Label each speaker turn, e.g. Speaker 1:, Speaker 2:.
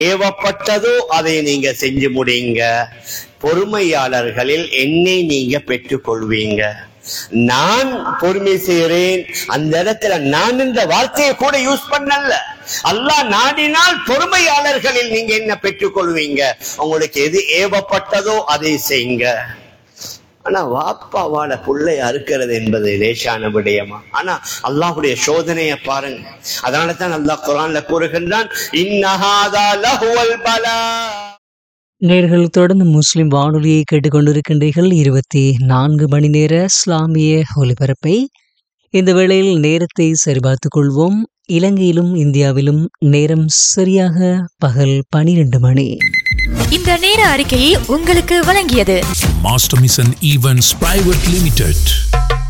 Speaker 1: ஏவப்பட்டதோ அதை நீங்க செஞ்சு முடிங்க பொறுமையாளர்களில் என்னை நீங்க பெற்றுக்கொள்வீங்க நான் பொறுமை செய்கிறேன் அந்த இடத்துல நான் இந்த வார்த்தையை கூட யூஸ் பண்ணல அல்லாஹ் நாடினால் பொறுமையாளர்களில் நீங்க என்ன பெற்றுக்கொள்வீங்க உங்களுக்கு எது ஏவப்பட்டதோ அதை செய்யுங்க ஆனா வாப்பாவால புள்ளை அறுக்கிறது என்பது லேசான விடயமா ஆனா அல்லாஹ்வுடைய சோதனையை பாருங்க அதனால தான் அல்லாஹ் குரான்ல கூறுகின்றான் இன்னஹாதா லஹுவல் பலா
Speaker 2: நேர்கள் தொடர்ந்து முஸ்லிம் வானொலியை கேட்டுக்கொண்டிருக்கின்றீர்கள் இருபத்தி நான்கு மணி நேர இஸ்லாமிய ஒலிபரப்பை இந்த வேளையில் நேரத்தை சரிபார்த்துக் கொள்வோம் இலங்கையிலும் இந்தியாவிலும் நேரம் சரியாக பகல் பனிரெண்டு மணி
Speaker 3: இந்த நேர அறிக்கையை உங்களுக்கு வழங்கியது
Speaker 4: Master Mission Events Private Limited.